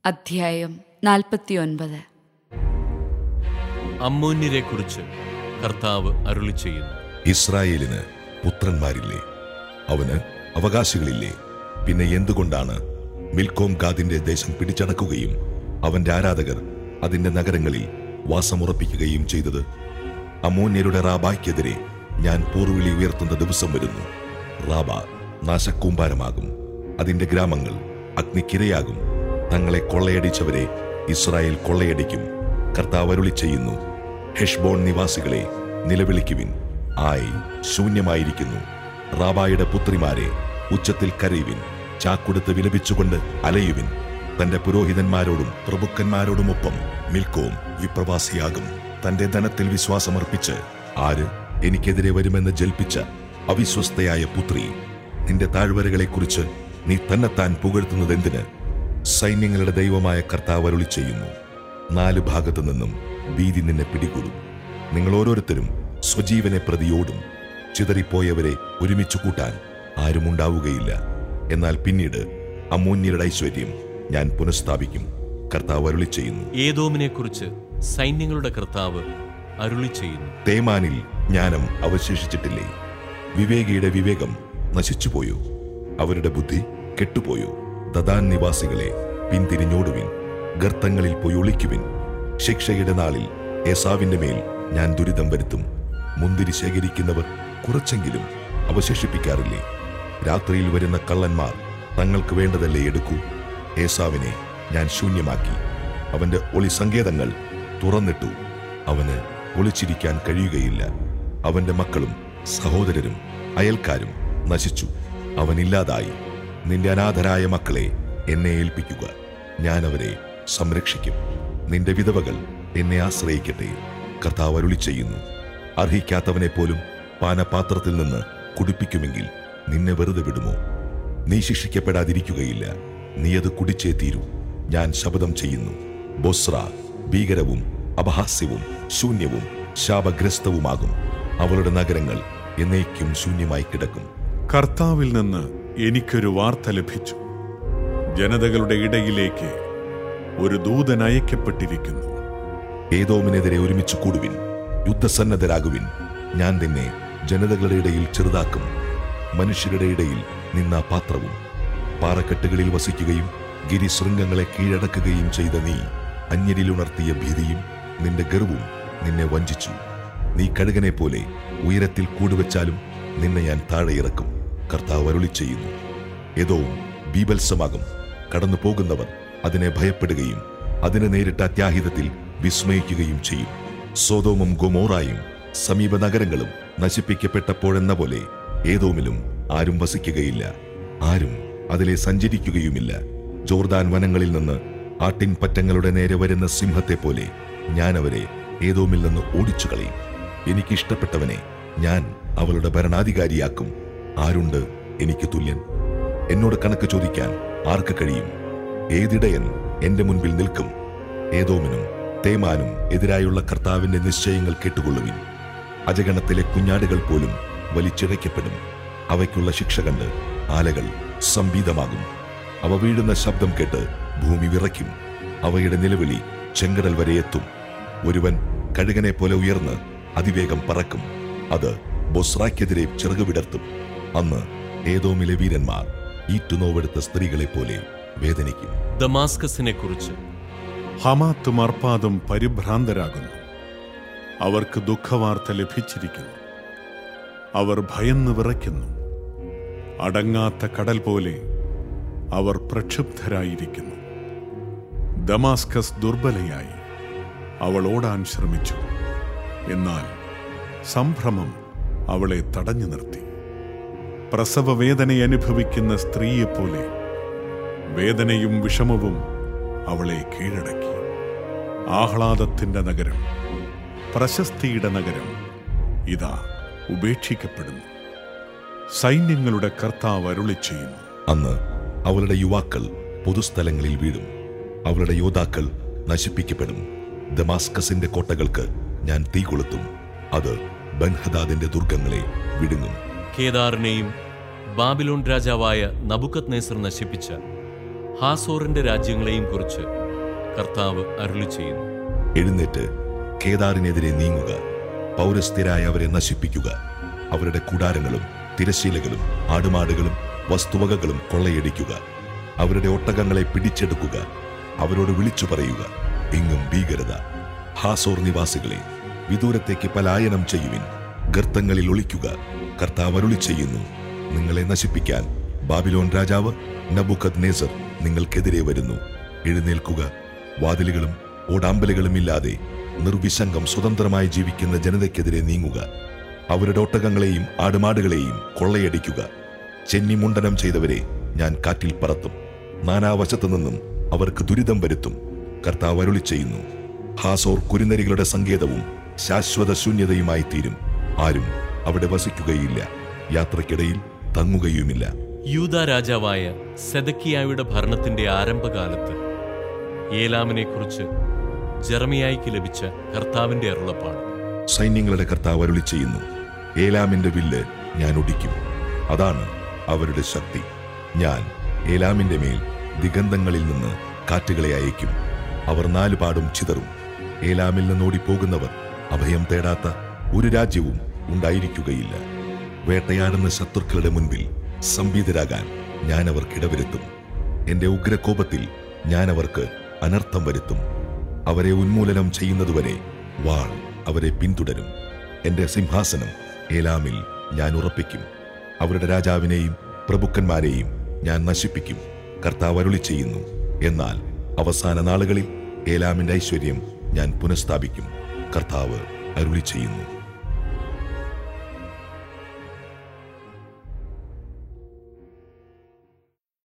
അധ്യായം നാൽപ്പത്തിയൊൻപത് അമ്മോന്യരെക്കുറിച്ച് കർത്താവ് അരുളി ചെയ്യുന്നു ഇസ്രായേലിന് പുത്രന്മാരില്ലേ അവന് അവകാശികളില്ലേ പിന്നെ എന്തുകൊണ്ടാണ് മിൽക്കോം ഗാദിന്റെ ദേശം പിടിച്ചടക്കുകയും അവന്റെ ആരാധകർ അതിന്റെ നഗരങ്ങളിൽ വാസമുറപ്പിക്കുകയും ചെയ്തത് അമോന്യരുടെ റാബായ്ക്കെതിരെ ഞാൻ പോർവിളി ഉയർത്തുന്ന ദിവസം വരുന്നു റാബ നാശക്കൂമ്പാരമാകും അതിന്റെ ഗ്രാമങ്ങൾ അഗ്നിക്കിരയാകും തങ്ങളെ കൊള്ളയടിച്ചവരെ ഇസ്രായേൽ കൊള്ളയടിക്കും കർത്താവ് അരുളി ചെയ്യുന്നു ഹെഷ്ബോൺ നിവാസികളെ നിലവിളിക്കുവിൻ ആയി ശൂന്യമായിരിക്കുന്നു റാബായുടെ പുത്രിമാരെ ഉച്ചത്തിൽ കരയുവിൻ ചാക്കുടുത്ത് വിലപിച്ചുകൊണ്ട് അലയുവിൻ തന്റെ പുരോഹിതന്മാരോടും പ്രഭുക്കന്മാരോടുമൊപ്പം മിൽക്കോം വിപ്രവാസിയാകും തന്റെ ധനത്തിൽ വിശ്വാസമർപ്പിച്ച് ആര് എനിക്കെതിരെ വരുമെന്ന് ജൽപ്പിച്ച അവിശ്വസ്തയായ പുത്രി നിന്റെ താഴ്വരകളെക്കുറിച്ച് നീ തന്നെത്താൻ പുകഴ്ത്തുന്നതെന്തിന് സൈന്യങ്ങളുടെ ദൈവമായ കർത്താവ് അരുളി ചെയ്യുന്നു നാല് ഭാഗത്തു നിന്നും ഭീതി നിന്നെ പിടികൂടും നിങ്ങൾ ഓരോരുത്തരും സ്വജീവനെ പ്രതിയോടും ചിതറിപ്പോയവരെ ഒരുമിച്ച് കൂട്ടാൻ ആരും ഉണ്ടാവുകയില്ല എന്നാൽ പിന്നീട് അമൂന്യരുടെ ഐശ്വര്യം ഞാൻ പുനഃസ്ഥാപിക്കും കർത്താവ് അരുളി ചെയ്യുന്നു ഏതോമിനെക്കുറിച്ച് സൈന്യങ്ങളുടെ കർത്താവ് അരുളി ചെയ്യുന്നു തേമാനിൽ ജ്ഞാനം അവശേഷിച്ചിട്ടില്ലേ വിവേകിയുടെ വിവേകം നശിച്ചുപോയോ അവരുടെ ബുദ്ധി കെട്ടുപോയോ ദദാൻ നിവാസികളെ പിന്തിരിഞ്ഞോടുവിൻ ഗർത്തങ്ങളിൽ പോയി ഒളിക്കുവിൻ ശിക്ഷയുടെ നാളിൽ ഏസാവിന്റെ മേൽ ഞാൻ ദുരിതം വരുത്തും മുന്തിരി ശേഖരിക്കുന്നവർ കുറച്ചെങ്കിലും അവശേഷിപ്പിക്കാറില്ലേ രാത്രിയിൽ വരുന്ന കള്ളന്മാർ തങ്ങൾക്ക് വേണ്ടതല്ലേ എടുക്കൂ ഏസാവിനെ ഞാൻ ശൂന്യമാക്കി അവന്റെ ഒളി സങ്കേതങ്ങൾ തുറന്നിട്ടു അവന് ഒളിച്ചിരിക്കാൻ കഴിയുകയില്ല അവന്റെ മക്കളും സഹോദരരും അയൽക്കാരും നശിച്ചു അവനില്ലാതായി നിന്റെ അനാഥരായ മക്കളെ എന്നെ ഏൽപ്പിക്കുക ഞാൻ അവരെ സംരക്ഷിക്കും നിന്റെ വിധവകൾ എന്നെ ആശ്രയിക്കട്ടെ കർത്താവ് അരുളി ചെയ്യുന്നു അർഹിക്കാത്തവനെ പോലും പാനപാത്രത്തിൽ നിന്ന് കുടിപ്പിക്കുമെങ്കിൽ നിന്നെ വെറുതെ വിടുമോ നീ ശിക്ഷിക്കപ്പെടാതിരിക്കുകയില്ല നീ അത് കുടിച്ചേ തീരൂ ഞാൻ ശപഥം ചെയ്യുന്നു ബൊസ്ര ഭീകരവും അപഹാസ്യവും ശൂന്യവും ശാപഗ്രസ്തവുമാകും അവളുടെ നഗരങ്ങൾ എന്നേക്കും ശൂന്യമായി കിടക്കും കർത്താവിൽ നിന്ന് എനിക്കൊരു വാർത്ത ലഭിച്ചു ജനതകളുടെ ഇടയിലേക്ക് ഒരു ദൂതൻ അയക്കപ്പെട്ടിരിക്കുന്നു ഏതോമിനെതിരെ ഒരുമിച്ച് കൂടുവിൻ യുദ്ധസന്നദ്ധരാകുവിൻ ഞാൻ നിന്നെ ജനതകളുടെ ഇടയിൽ ചെറുതാക്കും മനുഷ്യരുടെ ഇടയിൽ നിന്ന പാത്രവും പാറക്കെട്ടുകളിൽ വസിക്കുകയും ഗിരിശൃംഗങ്ങളെ കീഴടക്കുകയും ചെയ്ത നീ അന്യരിലുണർത്തിയ ഭീതിയും നിന്റെ ഗർവും നിന്നെ വഞ്ചിച്ചു നീ കഴുകനെ പോലെ ഉയരത്തിൽ കൂടുവച്ചാലും നിന്നെ ഞാൻ താഴെ ഇറക്കും കർത്താവ് അരുളി ചെയ്യുന്നു ഏതോ ബീഭത്സമാകും കടന്നു പോകുന്നവർ അതിനെ ഭയപ്പെടുകയും അതിനെ നേരിട്ട അത്യാഹിതത്തിൽ വിസ്മയിക്കുകയും ചെയ്യും സോതോമും ഗൊമോറായും സമീപ നഗരങ്ങളും നശിപ്പിക്കപ്പെട്ടപ്പോഴെന്ന പോലെ ഏതോമിലും ആരും വസിക്കുകയില്ല ആരും അതിലെ സഞ്ചരിക്കുകയുമില്ല ജോർദാൻ വനങ്ങളിൽ നിന്ന് ആട്ടിൻ പറ്റങ്ങളുടെ നേരെ വരുന്ന സിംഹത്തെ പോലെ ഞാൻ അവരെ ഏതോമിൽ നിന്ന് ഓടിച്ചു കളയും എനിക്കിഷ്ടപ്പെട്ടവനെ ഞാൻ അവളുടെ ഭരണാധികാരിയാക്കും ആരുണ്ട് എനിക്ക് തുല്യൻ എന്നോട് കണക്ക് ചോദിക്കാൻ ആർക്ക് കഴിയും ഏതിടയൻ എന്റെ മുൻപിൽ നിൽക്കും ഏതോമിനും തേമാനും എതിരായുള്ള കർത്താവിന്റെ നിശ്ചയങ്ങൾ കേട്ടുകൊള്ളുവിൻ അജഗണത്തിലെ കുഞ്ഞാടുകൾ പോലും വലിച്ചിഴയ്ക്കപ്പെടും അവയ്ക്കുള്ള ശിക്ഷ കണ്ട് ആലകൾ സംബീതമാകും അവ വീഴുന്ന ശബ്ദം കേട്ട് ഭൂമി വിറയ്ക്കും അവയുടെ നിലവിളി ചെങ്കടൽ വരെ എത്തും ഒരുവൻ കഴുകനെ പോലെ ഉയർന്ന് അതിവേഗം പറക്കും അത് ബൊസ്രായ്ക്കെതിരെ ചിറക് വിടർത്തും അന്ന് ഏതോമിലെ വീരന്മാർ ഈറ്റുനോവെടുത്ത സ്ത്രീകളെ പോലെ വേദനിക്കും ദമാസ്കസിനെക്കുറിച്ച് ഹമാത്തും അർപ്പാദും പരിഭ്രാന്തരാകുന്നു അവർക്ക് ദുഃഖവാർത്ത ലഭിച്ചിരിക്കുന്നു അവർ ഭയന്ന് വിറയ്ക്കുന്നു അടങ്ങാത്ത കടൽ പോലെ അവർ പ്രക്ഷുബ്ധരായിരിക്കുന്നു ദമാസ്കസ് ദുർബലയായി അവൾ ഓടാൻ ശ്രമിച്ചു എന്നാൽ സംഭ്രമം അവളെ തടഞ്ഞു നിർത്തി പ്രസവ വേദന അനുഭവിക്കുന്ന സ്ത്രീയെപ്പോലെ വേദനയും വിഷമവും അവളെ കീഴടക്കി ആഹ്ലാദത്തിന്റെ നഗരം പ്രശസ്തിയുടെ നഗരം ഇതാ ഉപേക്ഷിക്കപ്പെടുന്നു സൈന്യങ്ങളുടെ കർത്താവ് അരുളി ചെയ്യുന്നു അന്ന് അവളുടെ യുവാക്കൾ പൊതുസ്ഥലങ്ങളിൽ വീഴും അവളുടെ യോദ്ധാക്കൾ നശിപ്പിക്കപ്പെടും ദമാസ്കസിന്റെ കോട്ടകൾക്ക് ഞാൻ തീ കൊളുത്തും അത് ബൻഹദാദിന്റെ ദുർഗങ്ങളെ വിഴുങ്ങും കേദാറിനെയും ബാബിലോൺ രാജാവായ നബുക്കത് നേസർ നശിപ്പിച്ച ഹാസോറിന്റെ രാജ്യങ്ങളെയും കുറിച്ച് കർത്താവ് അരുളി ചെയ്യുന്നു എഴുന്നേറ്റ് കേദാറിനെതിരെ നീങ്ങുക പൗരസ്ഥരായ അവരെ നശിപ്പിക്കുക അവരുടെ കൂടാരങ്ങളും തിരശീലകളും ആടുമാടുകളും വസ്തുവകകളും കൊള്ളയടിക്കുക അവരുടെ ഒട്ടകങ്ങളെ പിടിച്ചെടുക്കുക അവരോട് വിളിച്ചു പറയുക എങ്ങും ഭീകരത ഹാസോർ നിവാസികളെ വിദൂരത്തേക്ക് പലായനം ചെയ്യുവിൻ ഗർത്തങ്ങളിൽ ഒളിക്കുക കർത്താവ് അരുളി ചെയ്യുന്നു നിങ്ങളെ നശിപ്പിക്കാൻ ബാബിലോൺ രാജാവ് നബുക്കത് നേസർ നിങ്ങൾക്കെതിരെ വരുന്നു എഴുന്നേൽക്കുക വാതിലുകളും ഓടാമ്പലുകളും ഇല്ലാതെ നിർവിശങ്കം സ്വതന്ത്രമായി ജീവിക്കുന്ന ജനതയ്ക്കെതിരെ നീങ്ങുക അവരുടെ ഒട്ടകങ്ങളെയും ആടുമാടുകളെയും കൊള്ളയടിക്കുക ചെന്നി മുണ്ടനം ചെയ്തവരെ ഞാൻ കാറ്റിൽ പറത്തും നാനാവശത്തു നിന്നും അവർക്ക് ദുരിതം വരുത്തും കർത്താവ് അരുളി ചെയ്യുന്നു ഹാസോർ കുരുനരികളുടെ സങ്കേതവും ശാശ്വത ശൂന്യതയുമായി തീരും ആരും അവിടെ വസിക്കുകയില്ല യാത്രക്കിടയിൽ തങ്ങുകയുമില്ല യൂദ രാജാവായ സെദക്കിയായുടെ ഭരണത്തിന്റെ ആരംഭകാലത്ത് ഏലാമിനെക്കുറിച്ച് ജെറമിയായിക്ക് ലഭിച്ച കർത്താവിന്റെ അരുളപ്പാട് സൈന്യങ്ങളുടെ കർത്താവ് അരുളി ചെയ്യുന്നു ഏലാമിന്റെ വില്ല് ഞാൻ ഒടിക്കും അതാണ് അവരുടെ ശക്തി ഞാൻ ഏലാമിന്റെ മേൽ ദിഗന്ധങ്ങളിൽ നിന്ന് കാറ്റുകളെ അയക്കും അവർ നാലുപാടും ചിതറും ഏലാമിൽ നിന്ന് ഓടിപ്പോകുന്നവർ അഭയം തേടാത്ത ഒരു രാജ്യവും ഉണ്ടായിരിക്കുകയില്ല വേട്ടയാടുന്ന ശത്രുക്കളുടെ മുൻപിൽ സംഭീതരാകാൻ ഞാൻ അവർക്ക് ഇടവരുത്തും എന്റെ ഉഗ്രകോപത്തിൽ ഞാൻ അവർക്ക് അനർത്ഥം വരുത്തും അവരെ ഉന്മൂലനം ചെയ്യുന്നതുവരെ വാൾ അവരെ പിന്തുടരും എന്റെ സിംഹാസനം ഏലാമിൽ ഞാൻ ഉറപ്പിക്കും അവരുടെ രാജാവിനെയും പ്രഭുക്കന്മാരെയും ഞാൻ നശിപ്പിക്കും കർത്താവ് അരുളി ചെയ്യുന്നു എന്നാൽ അവസാന നാളുകളിൽ ഏലാമിന്റെ ഐശ്വര്യം ഞാൻ പുനഃസ്ഥാപിക്കും കർത്താവ് അരുളി ചെയ്യുന്നു